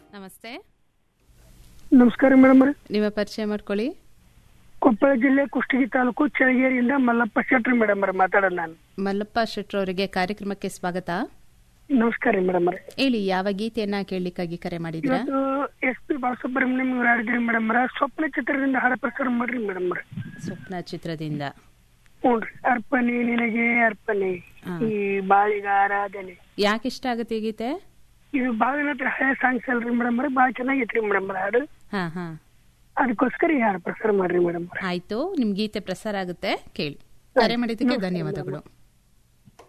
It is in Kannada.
ನಮಸ್ತೆ ನಮಸ್ಕಾರ ಮೇಡಮ್ ರೀ ನಿಮ್ಮ ಪರಿಚಯ ಮಾಡ್ಕೊಳ್ಳಿ ಕೊಪ್ಪಳ ಜಿಲ್ಲೆ ಕುಷ್ಟಗಿ ತಾಲೂಕು ಚಳಗೇರಿಯಿಂದ ಮಲ್ಲಪ್ಪ ಶೆಟ್ರಿ ಮೇಡಮ್ ರೀ ಮಾತಾಡೋದು ನಾನು ಮಲ್ಲಪ್ಪ ಶೆಟ್ರ್ ಅವರಿಗೆ ಕಾರ್ಯಕ್ರಮಕ್ಕೆ ಸ್ವಾಗತ ನಮಸ್ಕಾರ ರೀ ಮೇಡಮ್ ರೀ ಹೇಳಿ ಯಾವ ಗೀತೆಯನ್ನ ಕೇಳಲಿಕ್ಕಾಗಿ ಕರೆ ಮಾಡಿದ್ರಾ ಇವತ್ತು ಎಸ್ ಪಿ ಬಾಲಸುಬ್ರಹ್ಮಣ್ಯಂ ಇವ್ರು ಹಾಡಿದ್ರಿ ಮೇಡಮ್ ರ ಸ್ವಪ್ನ ಚಿತ್ರದಿಂದ ಹಾಡ ಪ್ರಸಾರ ಮಾಡ್ರಿ ಮೇಡಮ್ ರೀ ಸ್ವಪ್ನ ಚಿತ್ರದಿಂದ ಹ್ಞೂ ರೀ ಅರ್ಪಣೆ ನಿನಗೆ ಅರ್ಪಣೆ ಹಾ. ಈ ಬಾಳಿಗ ಆರಾಧನೆ ಯಾಕೆ ಇಷ್ಟ ಆಗುತ್ತೆ ಈ ಗೀತೆ ಇದು ಭಾಳ ದಿನ ಹತ್ರ ಹಳೆ ಸಾಂಗ್ಸ್ ಅಲ್ರಿ ಮೇಡಮ್ ರೀ ಭಾಳ ಚೆನ್ನಾಗೈತ್ರಿ ಮೇಡಮ್ ಹಾಡು ಹಾ ಹಾ ಅದಕ್ಕೋಸ್ಕರ ಈ ಹಾಡು ಪ್ರಸಾರ ಮಾಡ್ರಿ ಮೇಡಮ್ ಆಯ್ತು ನಿಮ್ ಗೀತೆ ಪ್ರಸಾರ ಆಗುತ್ತೆ ಕೇಳಿ ಕರೆ ಮಾಡಿದ್ದಕ್ಕೆ ಧನ್ಯವಾದಗಳು